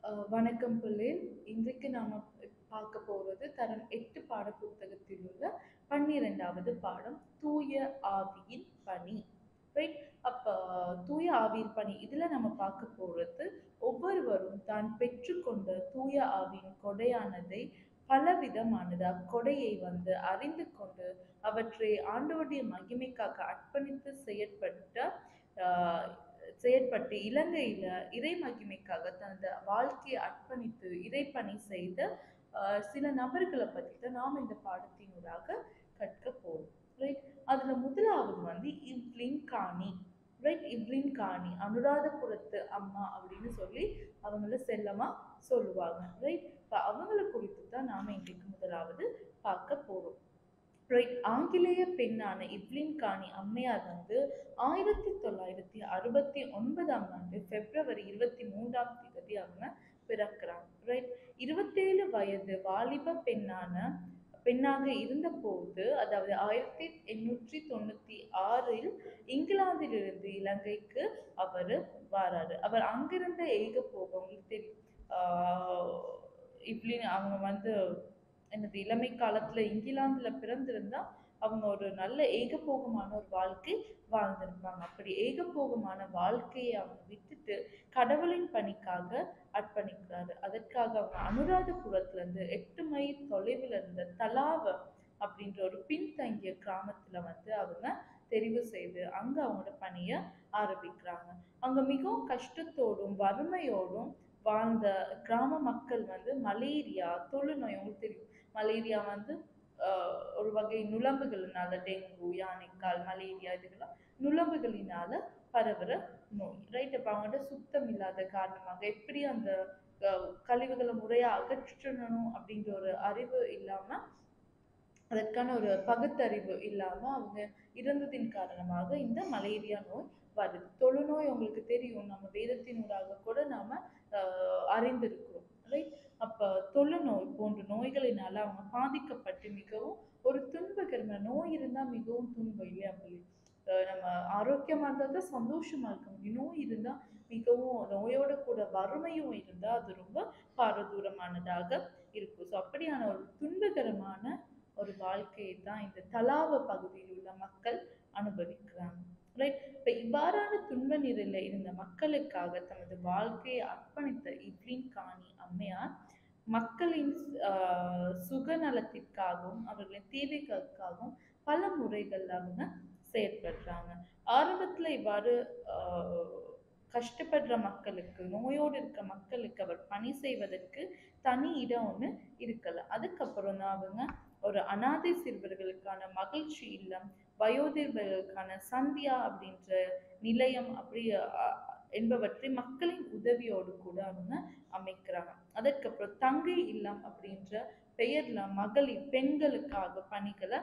அஹ் வணக்கம் பிள்ளைகள் இன்றைக்கு நாம பார்க்க போறது தரம் எட்டு பாட புத்தகத்தில் உள்ள பன்னிரெண்டாவது பாடம் தூய ஆவியின் பணி ரைட் அப்ப தூய ஆவியின் பணி இதுல நம்ம பார்க்க போறது ஒவ்வொருவரும் தான் பெற்றுக்கொண்ட தூய ஆவியின் கொடையானதை பலவிதமானது அக்கொடையை வந்து அறிந்து கொண்டு அவற்றை ஆண்டவருடைய மகிமைக்காக அர்ப்பணித்து செயற்பட்ட ஆஹ் செயற்பட்டு இலங்கையில இறை மகிமைக்காக தனது வாழ்க்கையை அர்ப்பணித்து இறைப்பணி செய்த ஆஹ் சில நபர்களை பத்தி தான் நாம் இந்த பாடத்தினூடாக கற்க போறோம் ரைட் அதுல முதலாவது வந்து இவ்லின் காணி ரைட் இவ்லின் காணி அனுராதபுரத்து அம்மா அப்படின்னு சொல்லி அவங்கள செல்லமா சொல்லுவாங்க ரைட் இப்போ அவங்கள குறித்து தான் நாம இன்றைக்கு முதலாவது பார்க்க போறோம் ரைட் ஆங்கிலேய பெண்ணான இவ்லின் காணி அம்மையார் வந்து ஆயிரத்தி தொள்ளாயிரத்தி அறுபத்தி ஒன்பதாம் ஆண்டு பிப்ரவரி இருபத்தி மூன்றாம் தேதி அவங்க பிறக்கிறாங்க ரைட் இருபத்தேழு வயது வாலிப பெண்ணான பெண்ணாக இருந்தபோது அதாவது ஆயிரத்தி எண்ணூற்றி தொண்ணூத்தி ஆறில் இங்கிலாந்திலிருந்து இலங்கைக்கு அவர் வராரு அவர் அங்கிருந்த ஏக போக உங்களுக்கு தெரியும் ஆஹ் இவ்லின் அவங்க வந்து என்னது இளமை காலத்துல இங்கிலாந்துல பிறந்திருந்தா அவங்க ஒரு நல்ல ஏகபோகமான ஒரு வாழ்க்கை வாழ்ந்திருப்பாங்க அப்படி ஏகபோகமான வாழ்க்கையை அவங்க விட்டுட்டு கடவுளின் பணிக்காக அர்ப்பணிக்கிறாரு அதற்காக அவங்க அனுராதபுரத்துல இருந்து எட்டு மைல் தொலைவில் இருந்த தலாவ அப்படின்ற ஒரு பின்தங்கிய கிராமத்துல வந்து அவங்க தெரிவு செய்து அங்க அவங்களோட பணியை ஆரம்பிக்கிறாங்க அங்க மிகவும் கஷ்டத்தோடும் வறுமையோடும் வாழ்ந்த கிராம மக்கள் வந்து மலேரியா தொழுநோய் உங்களுக்கு தெரியும் மலேரியா வந்து ஆஹ் ஒரு வகை நுளம்புகளினால டெங்கு யானைக்கால் மலேரியா இதுகெல்லாம் நுளம்புகளினால பரவுற நோய் ரைட் அப்ப அவங்கள்ட்ட சுத்தம் இல்லாத காரணமாக எப்படி அந்த ஆஹ் கழிவுகளை முறையா அகற்றணும் அப்படின்ற ஒரு அறிவு இல்லாம அதற்கான ஒரு பகுத்தறிவு இல்லாம அவங்க இருந்ததின் காரணமாக இந்த மலேரியா நோய் வருது தொழுநோய் உங்களுக்கு தெரியும் நம்ம வேதத்தினூடாக கூட நாம ஆஹ் அறிந்திருக்கிறோம் ரைட் அப்ப தொழுநோய் போன்ற நோய்களினால அவங்க பாதிக்கப்பட்டு மிகவும் ஒரு துன்பகரமான நோய் இருந்தா மிகவும் துன்பம் இல்லையா அப்படி ஆஹ் நம்ம ஆரோக்கியமா இருந்தா தான் சந்தோஷமா இருக்க முடியும் நோய் இருந்தா மிகவும் நோயோட கூட வறுமையும் இருந்தா அது ரொம்ப பாரதூரமானதாக இருக்கும் ஸோ அப்படியான ஒரு துன்பகரமான ஒரு வாழ்க்கையை தான் இந்த தலாவ பகுதியில் உள்ள மக்கள் அனுபவிக்கிறாங்க ரைட் இப்ப இவ்வாறான துன்ப நிலையில இருந்த மக்களுக்காக தனது வாழ்க்கையை அர்ப்பணித்த இவ்லின் காணி அம்மையார் மக்களின் ஆஹ் சுகநலத்திற்காகவும் அவர்களின் தேவைகளுக்காகவும் பல முறைகள் அவங்க செயற்படுறாங்க ஆரம்பத்துல இவ்வாறு ஆஹ் கஷ்டப்படுற மக்களுக்கு நோயோடு இருக்க மக்களுக்கு அவர் பணி செய்வதற்கு தனி இடம் ஒண்ணு இருக்கல அதுக்கப்புறம் தான் அவங்க ஒரு அனாதை சிறுவர்களுக்கான மகிழ்ச்சி இல்லம் வயோதிபர்களுக்கான சந்தியா அப்படின்ற நிலையம் அப்படி அஹ், என்பவற்றை மக்களின் உதவியோடு கூட அவங்க அமைக்கிறாங்க அதற்கப்புறம் தங்கை இல்லம் அப்படின்ற பெயர்ல மகளிர் பெண்களுக்காக பணிகளை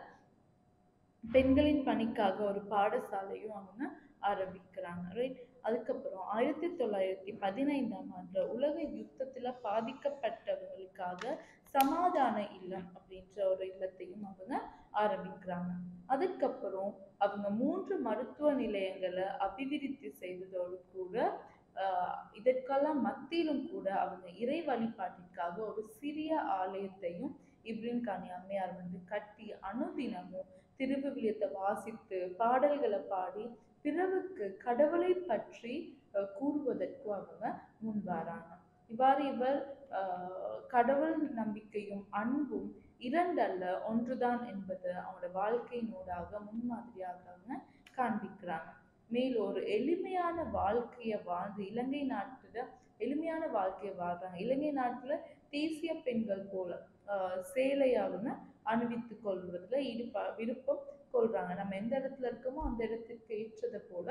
பெண்களின் பணிக்காக ஒரு பாடசாலையும் அவங்க ஆரம்பிக்கிறாங்க ரைட் அதுக்கப்புறம் ஆயிரத்தி தொள்ளாயிரத்தி பதினைந்தாம் ஆண்டு உலக யுத்தத்துல பாதிக்கப்பட்டவங்களுக்காக சமாதான இல்லம் அப்படின்ற ஒரு இல்லத்தையும் அவங்க ஆரம்பிக்கிறாங்க அதுக்கப்புறம் அவங்க மூன்று மருத்துவ நிலையங்களை அபிவிருத்தி செய்ததோடு கூட ஆஹ் இதற்கெல்லாம் மத்தியிலும் கூட அவங்க இறை வழிபாட்டிற்காக ஒரு சிறிய ஆலயத்தையும் இப்ரின் கானி அம்மையார் வந்து கட்டி அனுதினமும் திருவிவிலியத்தை வாசித்து பாடல்களை பாடி பிறவுக்கு கடவுளை பற்றி அஹ், கூறுவதற்கு அவங்க முன் வராங்க இவ்வாறு இவர் ஆஹ், கடவுள் நம்பிக்கையும் அன்பும் இரண்டல்ல ஒன்றுதான் என்பது அவங்களோட வாழ்க்கையினூடாக முன்மாதிரியாக அவங்க காண்பிக்கிறாங்க மேலும் ஒரு எளிமையான வாழ்க்கையை வாழ்ந்து இலங்கை நாட்டுல எளிமையான வாழ்க்கையை வாழ்றாங்க இலங்கை நாட்டுல தேசிய பெண்கள் போல ஆஹ், சேலை அவங்க அணிவித்து கொள்வதில் ஈடுபா விருப்பம் கொள்றாங்க நம்ம எந்த இடத்துல இருக்கோமோ அந்த இடத்திற்கு ஏற்றதை போல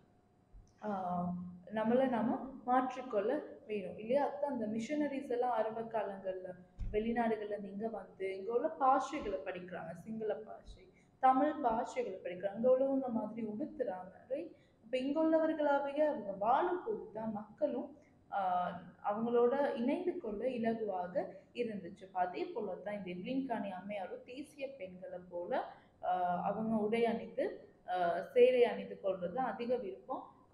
ஆஹ் நம்மளை நாம மாற்றிக்கொள்ள வேணும் இல்லையா அதான் அந்த மிஷனரிஸ் எல்லாம் ஆரம்ப காலங்கள்ல வெளிநாடுகள்ல இருந்து இங்க வந்து இங்க உள்ள பாஷைகளை படிக்கிறாங்க சிங்கள பாஷை தமிழ் பாஷைகளை படிக்கிறாங்க அங்க உள்ளவங்க மாதிரி உடுத்துறாங்க ரைட் இப்ப இங்க உள்ளவர்களாகவே அவங்க வாழும்போது தான் மக்களும் ஆஹ் அவங்களோட இணைந்து கொள்ள இலகுவாக இருந்துச்சு அப்ப அதே போல தான் இந்த எவ்லின் காணி அம்மையாரும் தேசிய பெண்களை போல ஆஹ் அவங்க உடை அணிந்து ஆஹ் சேலை அணிந்து கொள்றதுல அதிக விருப்பம்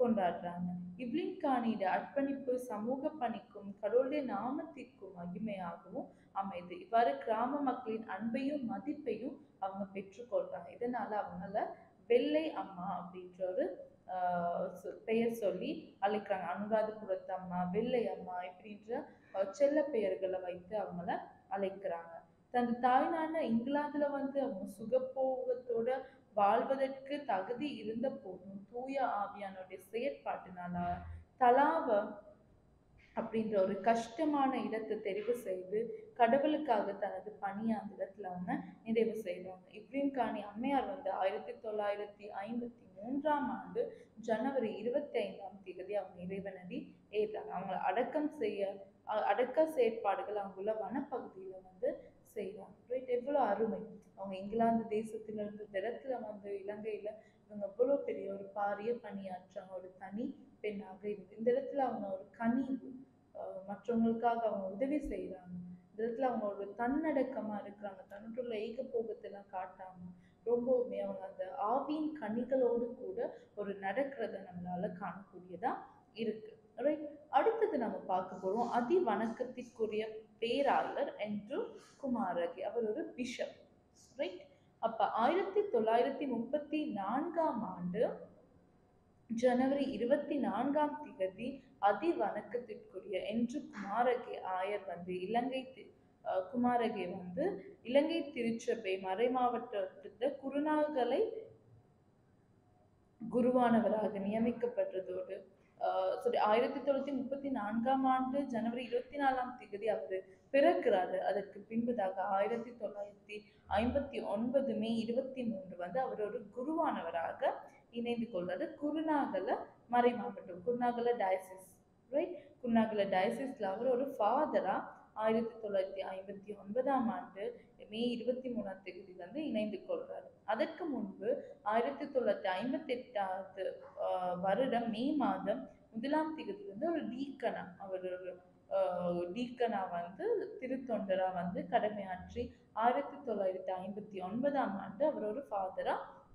கொண்டாடுறாங்க இவ்லின் காணியிட அர்ப்பணிப்பு சமூக பணிக்கும் கடவுளுடைய நாமத்திற்கும் மகிமையாகவும் அமைது இவ்வாறு கிராம மக்களின் அன்பையும் மதிப்பையும் அவங்க பெற்றுக்கொள்றாங்க இதனால அவங்கள வெள்ளை அம்மா அப்படின்ற ஒரு ஆஹ் சொ- பெயர் சொல்லி அழைக்கிறாங்க அனுராதபுரத்து அம்மா வெள்ளை அம்மா இப்படின்ற அஹ், செல்ல பெயர்களை வைத்து அவங்கள அழைக்கிறாங்க தனது தாய்நாடு இங்கிலாந்துல வந்து அவங்க சுகபோகத்தோட வாழ்வதற்கு தகுதி இருந்த போதும் தூய ஆவியானுடைய செயற்பாட்டினால தலாவ அப்படின்ற ஒரு கஷ்டமான இடத்தை தெரிவு செய்து கடவுளுக்காக தனது பணியை அந்த இடத்துல அவங்க நிறைவு செய்றாங்க இப்ரீம் காணி அம்மையார் வந்து ஆயிரத்தி தொள்ளாயிரத்தி ஐம்பத்தி மூன்றாம் ஆண்டு ஜனவரி இருபத்தி ஐந்தாம் தேதி அவங்க இறைவனடி ஏறாங்க அவங்கள அடக்கம் செய்ய அ- அடக்க செயற்பாடுகள் அவங்கள வனப்பகுதியில வந்து செய்றாங்க ரைட் எவ்வளவு அருமை அவங்க இங்கிலாந்து தேசத்துல இருந்து இந்த இடத்துல வந்து இலங்கையில இவங்க எவ்வளவு பெரிய ஒரு பாரிய பணியாற்றாங்க ஒரு தனி பெண்ணாக இருந்து இந்த இடத்துல அவங்க ஒரு கனிவு அஹ் மற்றவங்களுக்காக அவங்க உதவி செய்றாங்க இந்த இடத்துல அவங்க ஒரு தன்னடக்கமா இருக்கிறாங்க தன்னுள்ள ஏக போகத்தெல்லாம் காட்டாம ரொம்பவுமே அவங்க அந்த ஆவியின் கனிகளோடு கூட ஒரு நடக்கிறத நம்மளால காணக்கூடியதா இருக்கு ரைட் அடுத்தது நம்ம பார்க்க போறோம் அதி வணக்கத்திற்குரிய பேராளர் என்று குமாரகி அவர் ஒரு பிஷப் ரைட் அப்ப ஆயிரத்தி தொள்ளாயிரத்தி முப்பத்தி நான்காம் ஆண்டு ஜனவரி இருபத்தி நான்காம் திகதி அதி வணக்கத்திற்குரிய என்று குமாரகே ஆயர் வந்து இலங்கை தி- அஹ் குமாரகே வந்து இலங்கை திருச்சபை மறைமாவட்டத்திற்கு குருநாள்களை குருவானவராக நியமிக்கப்பட்டதோடு ஆஹ் sorry ஆயிரத்தி தொள்ளாயிரத்தி முப்பத்தி நான்காம் ஆண்டு ஜனவரி இருபத்தி நாலாம் தேதி அவர் பிறக்கிறாரு அதற்கு பின்பதாக ஆயிரத்தி தொள்ளாயிரத்தி ஐம்பத்தி ஒன்பது மே இருபத்தி மூன்று வந்து அவர் ஒரு குருவானவராக இணைந்து கொள்றாரு குருநாகல மறை மாவட்டம் குருநாகல டயசிஸ் ரைட் குருநாகல டயசிஸ்ல அவர் ஒரு ஃபாதரா ஆயிரத்தி தொள்ளாயிரத்தி ஐம்பத்தி ஒன்பதாம் ஆண்டு மே இருபத்தி மூணாம் தேதி வந்து இணைந்து கொள்றாரு அதற்கு முன்பு ஆயிரத்தி தொள்ளாயிரத்தி ஐம்பத்தி எட்டாவது வருடம் மே மாதம் முதலாம் தேதி வந்து ஒரு டீக்கனா அவர் ஒரு ஆஹ் டீக்கனா வந்து திருத்தொண்டரா வந்து கடமையாற்றி ஆயிரத்தி தொள்ளாயிரத்தி ஐம்பத்தி ஒன்பதாம் ஆண்டு அவர் ஒரு ஃபாதரா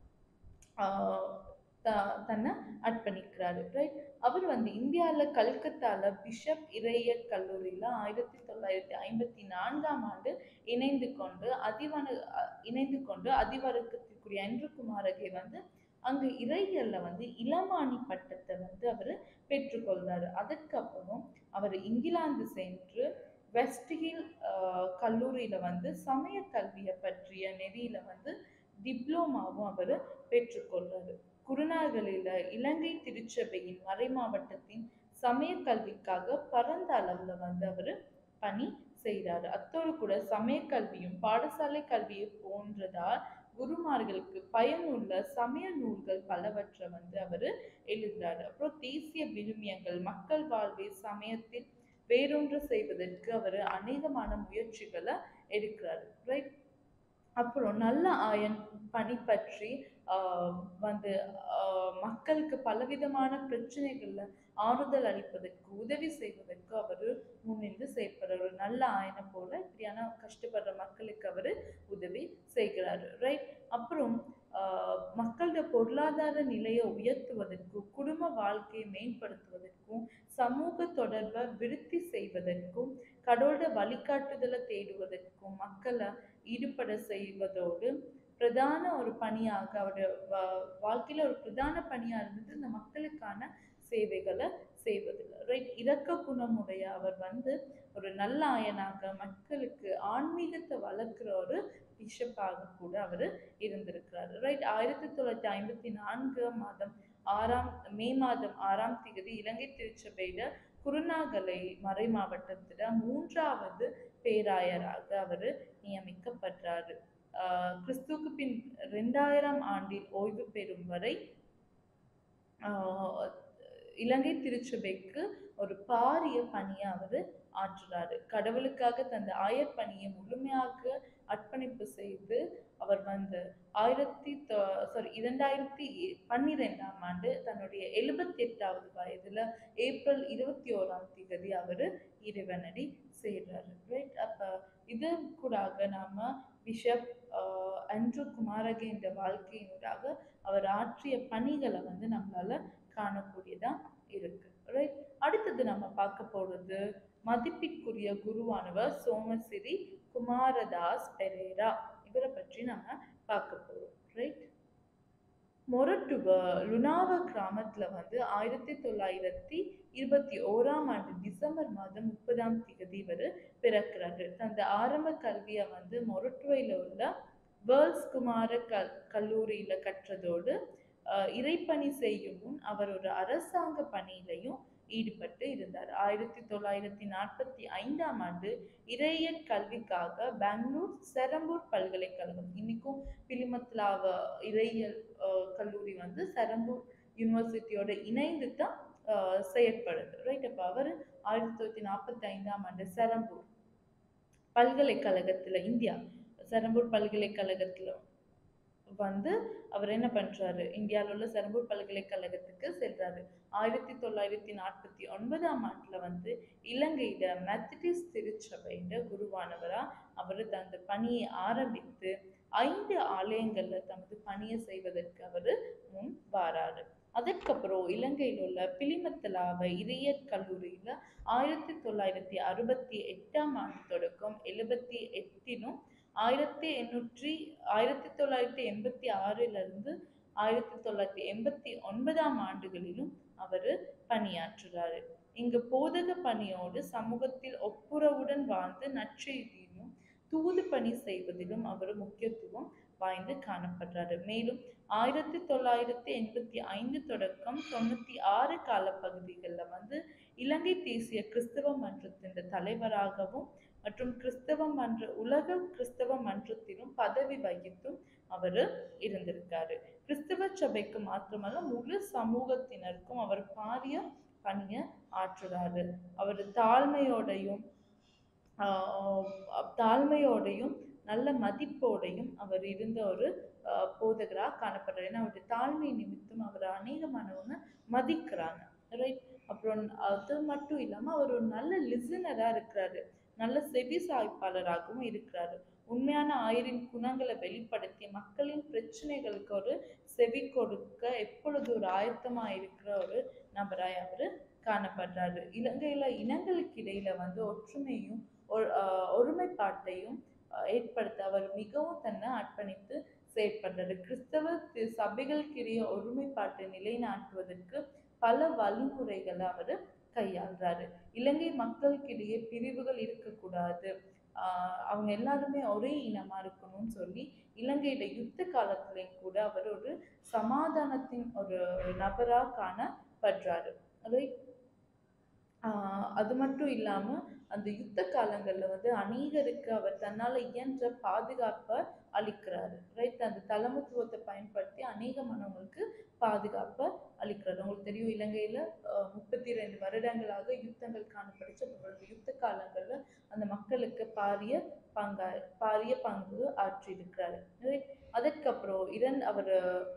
தன்னை அர்ப்பணிக்கிறாரு ரைட் அவர் வந்து இந்தியாவில் கல்கத்தால பிஷப் இறைய கல்லூரியில ஆயிரத்தி தொள்ளாயிரத்தி ஐம்பத்தி நான்காம் ஆண்டு இணைந்து கொண்டு அதிவன அஹ் இணைந்து கொண்டு அதிவர்க்கத்திற்குரிய அன்று குமாரகே வந்து அங்கு இறையியல்ல வந்து இளமானி பட்டத்தை வந்து அவர் பெற்றுக்கொள்றாரு அதற்கப்புறம் அவர் இங்கிலாந்து சென்று வெஸ்ட் ஹில் ஆஹ் கல்லூரியில வந்து சமய கல்வியை பற்றிய நெறியில வந்து டிப்ளோமாவும் அவர் பெற்றுக்கொள்றாரு குருநாகலில இலங்கை திருச்சபையின் மறைமாவட்டத்தின் சமய கல்விக்காக பரந்த அளவுல வந்து அவர் பணி செய்கிறாரு அத்தோடு கூட சமய கல்வியும் பாடசாலை கல்வியை போன்றதால் குருமார்களுக்கு பயனுள்ள சமய நூல்கள் பலவற்றை வந்து அவர் எழுதுறாரு அப்புறம் தேசிய விழுமியங்கள் மக்கள் வாழ்வை சமயத்தில் வேரூன்ற செய்வதற்கு அவர் அநேகமான முயற்சிகளை எடுக்கிறாரு ரைட் அப்புறம் நல்ல ஆயன் பணி பற்றி ஆஹ் வந்து ஆஹ் மக்களுக்கு பலவிதமான பிரச்சனைகள்ல ஆறுதல் அளிப்பதற்கு உதவி செய்வதற்கு அவர் முன்னின்று செயற்படுறார் ஒரு நல்ல ஆயனை போல இப்படியான கஷ்டப்படுற மக்களுக்கு அவர் உதவி செய்கிறாரு ரைட் அப்புறம் ஆஹ் மக்களோட பொருளாதார நிலையை உயர்த்துவதற்கும் குடும்ப வாழ்க்கையை மேம்படுத்துவதற்கும் சமூக தொடர்பை விருத்தி செய்வதற்கும் கடவுளோட வழிகாட்டுதலை தேடுவதற்கும் மக்களை ஈடுபட செய்வதோடு பிரதான ஒரு பணியாக அவருடைய வா- வாழ்க்கையில ஒரு பிரதான பணியா இருந்தது இந்த மக்களுக்கான சேவைகளை செய்வதில்லை ரைட் இரக்க குணமுடைய அவர் வந்து ஒரு நல்ல ஆயனாக மக்களுக்கு ஆன்மீகத்தை வளர்க்குற ஒரு பிஷப்பாக கூட அவர் இருந்திருக்கிறார் ரைட் ஆயிரத்தி தொள்ளாயிரத்தி ஐம்பத்தி நான்காம் மாதம் ஆறாம் மே மாதம் ஆறாம் தேதி இலங்கை திருச்சபையில குருநாகலை மறை மாவட்டத்துல மூன்றாவது பேராயராக அவர் நியமிக்கப்படுறாரு ஆஹ் கிறிஸ்துவுக்கு பின் ரெண்டாயிரம் ஆண்டில் ஓய்வு பெறும் வரை ஆஹ் இலங்கை திருச்சபைக்கு ஒரு பாரிய பணியை அவர் ஆற்றுறாரு கடவுளுக்காக தந்த ஆயர் பணியை முழுமையாக அர்ப்பணிப்பு செய்து அவர் வந்து ஆயிரத்தி சாரி இரண்டாயிரத்தி பன்னிரெண்டாம் ஆண்டு தன்னுடைய எழுபத்தி எட்டாவது வயதுல ஏப்ரல் இருபத்தி ஓராம் தேதி அவர் இறைவனடி செய்கிறாரு ரைட் அப்ப இது கூடாக நாம பிஷப் அன்று குமாரகேந்திர வாழ்க்கையினூடாக அவர் ஆற்றிய பணிகளை வந்து நம்மளால காணக்கூடியதா இருக்கு ரைட் அடுத்தது நம்ம பார்க்க போறது மதிப்பிற்குரிய குருவானவர் சோமசிறி குமாரதாஸ் பெரேரா இவரை பற்றி நம்ம பார்க்க போறோம் ரைட் மொரட்டுவ லுனாவ கிராமத்துல வந்து ஆயிரத்தி தொள்ளாயிரத்தி இருபத்தி ஓராம் ஆண்டு டிசம்பர் மாதம் முப்பதாம் தேதி இவர் பிறக்கிறாரு தந்த ஆரம்ப கல்வியை வந்து மொரட்டுவையில் உள்ள வேர்ல்ஸ் குமார கல் கல்லூரியில கற்றதோடு அஹ், இறைப்பணி செய்யும் முன் அவர் ஒரு அரசாங்க பணியிலையும் ஈடுபட்டு இருந்தார் ஆயிரத்தி தொள்ளாயிரத்தி நாற்பத்தி ஐந்தாம் ஆண்டு இறையியல் கல்விக்காக பெங்களூர் செரம்பூர் பல்கலைக்கழகம் இன்னைக்கும் பிலிமத்லாவ இறையியல் அஹ், கல்லூரி வந்து செரம்பூர் யூனிவர்சிட்டியோட இணைந்து தான் அஹ், செயற்படுது ரைட் அப்போ அவர் ஆயிரத்தி தொள்ளாயிரத்தி நாற்பத்தி ஐந்தாம் ஆண்டு செரம்பூர் பல்கலைக்கழகத்துல இந்தியா செரம்பூர் பல்கலைக்கழகத்துல வந்து அவர் என்ன பண்றாரு இந்தியாவில் உள்ள செரம்பூர் பல்கலைக்கழகத்துக்கு செல்றாரு ஆயிரத்தி தொள்ளாயிரத்தி நாற்பத்தி ஒன்பதாம் ஆண்டுல வந்து இலங்கையில மெத்தடிஸ்ட் திருச்சபையில குருவானவரா அவர் தனது பணியை ஆரம்பித்து ஐந்து ஆலயங்கள்ல தமது பணியை செய்வதற்கு அவர் முன் வாராரு அதற்கப்புறம் இலங்கையில் உள்ள பிலிமத்தலாவ இறையற் கல்லூரியில ஆயிரத்தி தொள்ளாயிரத்தி அறுபத்தி எட்டாம் ஆண்டு தொடக்கம் எழுபத்தி எட்டிலும் ஆயிரத்தி எண்ணூற்றி ஆயிரத்தி தொள்ளாயிரத்தி எண்பத்தி ஆறுல இருந்து ஆயிரத்தி தொள்ளாயிரத்தி எண்பத்தி ஒன்பதாம் ஆண்டுகளிலும் அவர் பணியாற்றுறாரு இங்கு போதக பணியோடு சமூகத்தில் ஒப்புரவுடன் வாழ்ந்து நற்செய்தியிலும் தூது பணி செய்வதிலும் அவர் முக்கியத்துவம் வாய்ந்து காணப்படுறாரு மேலும் ஆயிரத்தி தொள்ளாயிரத்தி எண்பத்தி ஐந்து தொடக்கம் தொண்ணூத்தி ஆறு காலப்பகுதிகளில் வந்து இலங்கை தேசிய கிறிஸ்தவ மன்றத்தின் தலைவராகவும் மற்றும் கிறிஸ்தவ மன்ற உலக கிறிஸ்தவ மன்றத்திலும் பதவி வகித்தும் அவர் இருந்திருக்காரு கிறிஸ்தவ சபைக்கு மாத்திரமல்ல முழு சமூகத்தினருக்கும் அவர் பாரிய பணியை ஆற்றுறாரு அவர் தாழ்மையோடையும் ஆஹ் தாழ்மையோடையும் நல்ல மதிப்போடையும் அவர் இருந்த ஒரு ஆஹ் போதகரா காணப்படுறாரு ஏன்னா அவருடைய தாழ்மை நிமித்தம் அவர் அநேகமானவங்க மதிக்கிறாங்க ரைட் அப்புறம் அது மட்டும் இல்லாம அவர் ஒரு நல்ல லிசனரா இருக்கிறாரு நல்ல செவி சாய்ப்பாளராகவும் இருக்கிறாரு உண்மையான ஆயிரின் குணங்களை வெளிப்படுத்தி மக்களின் பிரச்சனைகளுக்கு ஒரு செவி கொடுக்க எப்பொழுது ஒரு ஆயத்தமா இருக்கிற ஒரு நபராய் அவரு காணப்படுறாரு இலங்கையில இனங்களுக்கு இடையில வந்து ஒற்றுமையும் ஒரு ஆஹ் ஒருமைப்பாட்டையும் ஆஹ் ஏற்படுத்த அவர் மிகவும் தன்னை அர்ப்பணித்து செயற்படுறாரு கிறிஸ்தவ தி- சபைகளுக்கிடையே ஒருமைப்பாட்டை நிலைநாட்டுவதற்கு பல வழிமுறைகளை அவர் கையாள்றாரு இலங்கை மக்களுக்கிடையே பிரிவுகள் இருக்கக்கூடாது ஆஹ் அவங்க எல்லாருமே ஒரே இனமா இருக்கணும்னு சொல்லி இலங்கையில யுத்த காலத்திலையும் கூட அவர் ஒரு சமாதானத்தின் ஒரு நபரா காணப்படுறாரு ரைட் ஆஹ் அது மட்டும் இல்லாம அந்த யுத்த காலங்கள்ல வந்து அநேகருக்கு அவர் தன்னால இயன்ற பாதுகாப்பை அளிக்கிறாரு ரைட் அந்த தலைமைத்துவத்தை பயன்படுத்தி அநேகமானவங்களுக்கு பாதுகாப்பை அளிக்கிறாரு உங்களுக்கு தெரியும் இலங்கையில ஆஹ் முப்பத்தி ரெண்டு வருடங்களாக யுத்தங்கள் காணப்படுச்சு அப்ப யுத்த காலங்கள்ல அந்த மக்களுக்கு பாரிய பங்கா பாரிய பங்கு ஆற்றியிருக்கிறாரு ரைட் அதற்கப்புறம் இரண் அவர்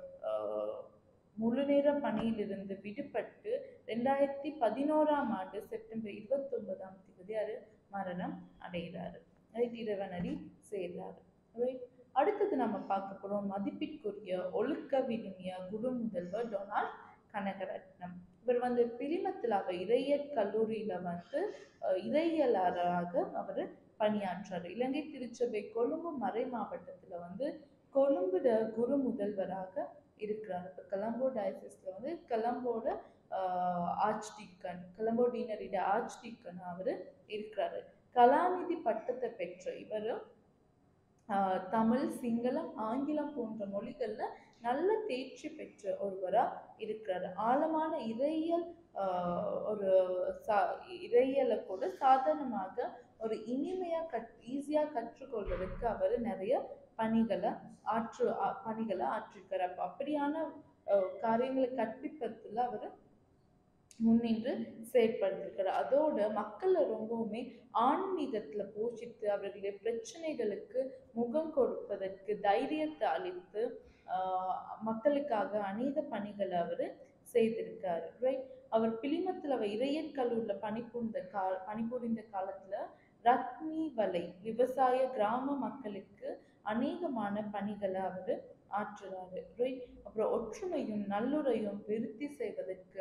முழுநேர பணியிலிருந்து விடுபட்டு ரெண்டாயிரத்தி பதினோராம் ஆண்டு செப்டம்பர் இருபத்தி ஒன்பதாம் தேதி அவர் மரணம் அடைகிறாரு ரைட் இறைவனடி சேர்றாரு ரைட் அடுத்தது நம்ம பார்க்க போறோம் மதிப்பிற்குரிய ஒழுக்க விழுமிய குரு முதல்வர் டொனால்ட் கனகரட்னம் இவர் வந்து பிரிமத்திலாவ இறையியல் கல்லூரியில வந்து அஹ், இறையியலாளராக அவர் பணியாற்றாரு இலங்கை திருச்சபை கொழும்பு மறை மாவட்டத்துல வந்து கொழும்புல குரு முதல்வராக இருக்கிறார் இப்போ கொலம்போ டயசிஸ்ல வந்து கொலம்போட ஆர்ச் டீக்கன் கொலம்போ டீனரிட ஆர்ச் டீக்கன் அவர் இருக்கிறாரு கலாநிதி பட்டத்தை பெற்ற இவர் தமிழ் சிங்களம் ஆங்கிலம் போன்ற மொழிகள்ல நல்ல தேர்ச்சி பெற்ற ஒருவரா இருக்கிறாரு ஆழமான இறையியல் ஆஹ் ஒரு சா இறையியலை கூட சாதாரணமாக ஒரு இனிமையா கற் ஈஸியா கற்றுக்கொள்வதற்கு அவர் நிறைய பணிகளை ஆற்று ஆ- பணிகளை ஆற்றிருக்காரு அப்ப அப்படியான அஹ், காரியங்களை கற்பிப்பதில் அவர் முன்னின்று செயற்படுத்திருக்காரு அதோட மக்களை ரொம்பவுமே ஆன்மீகத்துல போஷித்து அவர்களுடைய பிரச்சனைகளுக்கு முகம் கொடுப்பதற்கு தைரியத்தை அளித்து ஆஹ் மக்களுக்காக அநேக பணிகளை அவர் செய்திருக்காரு ரைட் அவர் பிலிமத்தில் அவர் இறையற் கல்லூரில பணிபுரிந்த கா பணிபுரிந்த காலத்துல ரத்னி வலை விவசாய கிராம மக்களுக்கு அநேகமான பணிகளை அவர் ஆற்றுறாரு ரைட் அப்புறம் ஒற்றுமையும் நல்லுறையும் விருத்தி செய்வதற்கு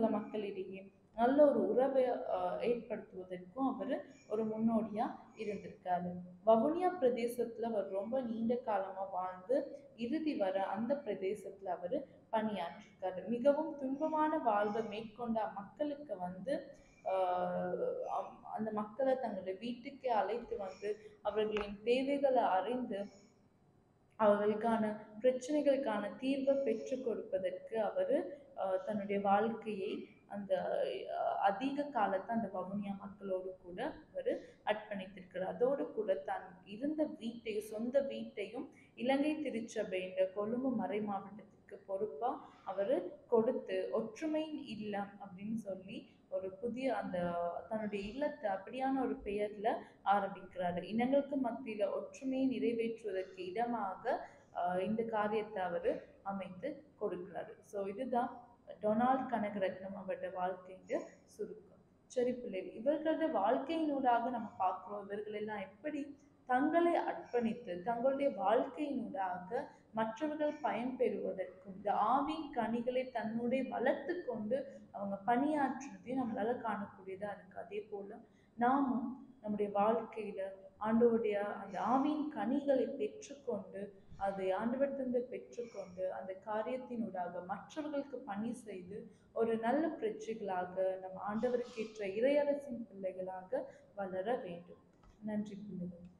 சிங்கள மக்களிடையே நல்ல ஒரு உறவை ஆஹ் ஏற்படுத்துவதற்கும் அவர் ஒரு முன்னோடியா இருந்திருக்காரு வவுனியா பிரதேசத்துல அவர் ரொம்ப நீண்ட காலமா வாழ்ந்து இறுதி வர அந்த பிரதேசத்துல அவர் பணியாற்றிருக்காரு மிகவும் துன்பமான வாழ்வை மேற்கொண்ட மக்களுக்கு வந்து ஆஹ் அம்- அந்த மக்களை தங்களுடைய வீட்டுக்கே அழைத்து வந்து அவர்களின் தேவைகளை அறிந்து அவர்களுக்கான பிரச்சனைகளுக்கான தீர்வை பெற்றுக் கொடுப்பதற்கு அவர் தன்னுடைய வாழ்க்கையை அந்த அஹ், அதிக காலத்தை அந்த வவுனியா மக்களோடு கூட அவர் அர்ப்பணித்திருக்கிறார் அதோடு கூட தான் இருந்த வீட்டை சொந்த வீட்டையும் இலங்கை திருச்சபைன்ற கொழும்பு மறை மாவட்டத்திற்கு பொறுப்பா அவர் கொடுத்து ஒற்றுமையின் இல்லம் அப்படின்னு சொல்லி ஒரு புதிய அந்த தன்னுடைய இல்லத்தை அப்படியான ஒரு பெயர்ல ஆரம்பிக்கிறாரு இனங்களுக்கு மத்தியில ஒற்றுமையை நிறைவேற்றுவதற்கு இடமாக ஆஹ் இந்த காரியத்தை அவர் அமைத்து கொடுக்கிறாரு ஸோ இதுதான் டொனால்ட் கனகரத்னம் அவருடைய வாழ்க்கைங்க சுருக்கம் சரி பிள்ளைகள் இவர்களுடைய வாழ்க்கையினூடாக நம்ம பார்க்கிறோம் இவர்கள் எல்லாம் எப்படி தங்களை அர்ப்பணித்து தங்களுடைய வாழ்க்கையினூடாக மற்றவர்கள் பயன்பெறுவதற்கும் இந்த ஆவின் கனிகளை தன்னுடைய வளர்த்து கொண்டு அவங்க பணியாற்றுறதையும் நம்மளால காணக்கூடியதா இருக்கு அதே போல நாமும் நம்முடைய வாழ்க்கையில ஆண்டவருடைய அந்த ஆவின் கனிகளை பெற்றுக்கொண்டு அதை ஆண்டவர்த்திருந்து பெற்றுக்கொண்டு அந்த காரியத்தினூடாக மற்றவர்களுக்கு பணி செய்து ஒரு நல்ல பிரஜைகளாக நம் ஆண்டவருக்கேற்ற இறையரசின் பிள்ளைகளாக வளர வேண்டும் நன்றி பிள்ளைகள்